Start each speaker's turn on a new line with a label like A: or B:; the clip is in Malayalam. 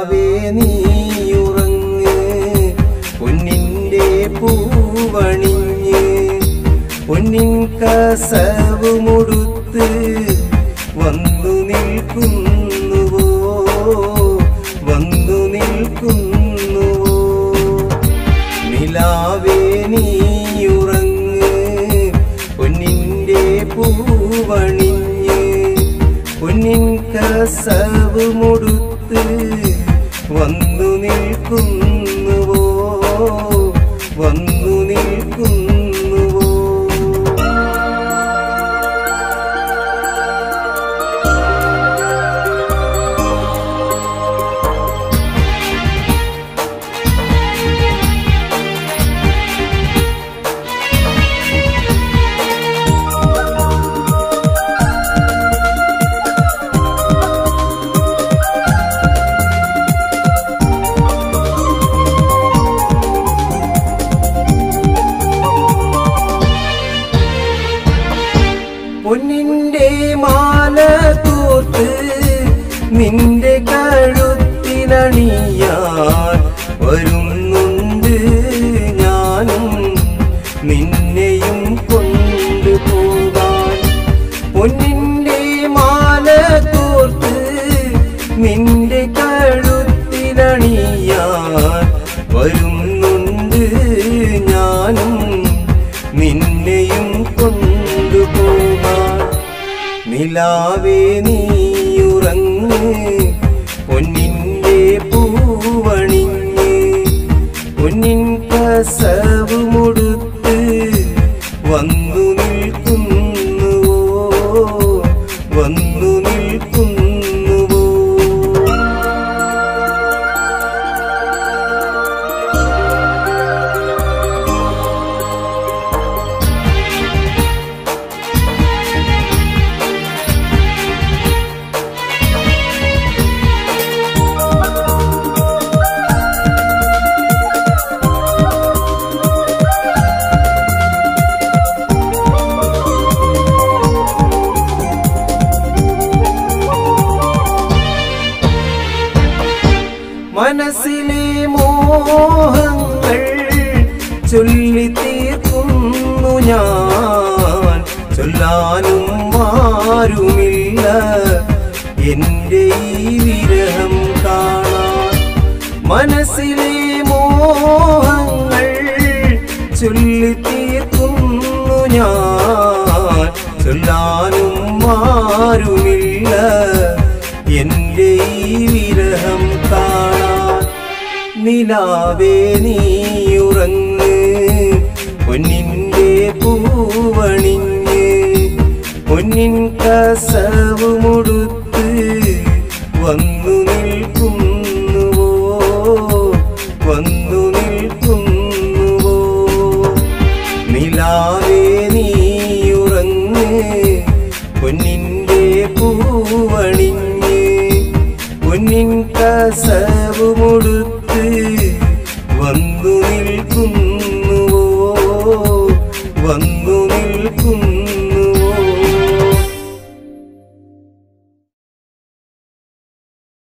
A: നിലാവേ നീയുറങ്ങ് പൊന്നിൻ്റെ പൂവണിഞ്ഞ് പൊന്നിൻ കസവ് മുടുത്ത് വന്നു നിൽക്കുന്നുവോ വന്നു നിൽക്കുന്നുവോ നിലാവേ നീയുറങ്ങ് പൊന്നിൻ്റെ പൂവണിഞ്ഞ് പൊന്നിൻ കസവ് മുടുത്ത് വന്നു നിൽക്കുന്നുവോ വന്നു നിൽക്കുന്നുവോ പൊന്നിന്റെ മാല തൂത്ത് നിന്റെ കഴുത്തിനണിയാൻ വരുന്നുണ്ട് ഞാനും നിന്നെയും കൊണ്ടുപോകാൻ പൊന്നിന്റെ മാല തൂർത്ത് നിന്റെ കഴുത്തിനണിയാൻ വരുന്നുണ്ട് ഞാനും നിന്നെയും കൊണ്ടുപോകാൻ നിലാവേ നീയുറങ്ങ് പൊന്നിൻ്റെ പൂവണിഞ്ഞ് പൊന്നിൻ കസവ് മുടുത്ത് വന്നു നിൽക്കുന്നുവോ വന്നു നിൽക്കുന്നുവോ മനസ്സിലെ മോഹങ്ങൾ ചൊല്ലി തീർക്കുന്നു ഞാൻ ചൊല്ലാനും ആരുമില്ല എൻ്റെ ഈ വിരഹം കാണാൻ മനസ്സിലെ മോഹങ്ങൾ ചൊല്ലി തീർക്കുന്നു ഞാൻ ചൊല്ലാനും ആരുമില്ല എൻ്റെ ഈ വിരഹം കാണാൻ നിലാവേ നീയുറങ്ങ് പൊന്നിൻ്റെ പൂവണിഞ്ഞ് പൊന്നിൻ കസവ് മുടുത്ത് വന്നു നിൽക്കുന്നുവോ വന്നു നിൽക്കുന്നുവോ നിലാവേ നീയുറങ്ങ് പൊന്നിൻ്റെ പൂവണിഞ്ഞ് പൊന്നിൻ കസവ് മുടുത്ത് വന്നു നിൽക്കുന്നുവോ വന്നു നിൽക്കുന്നു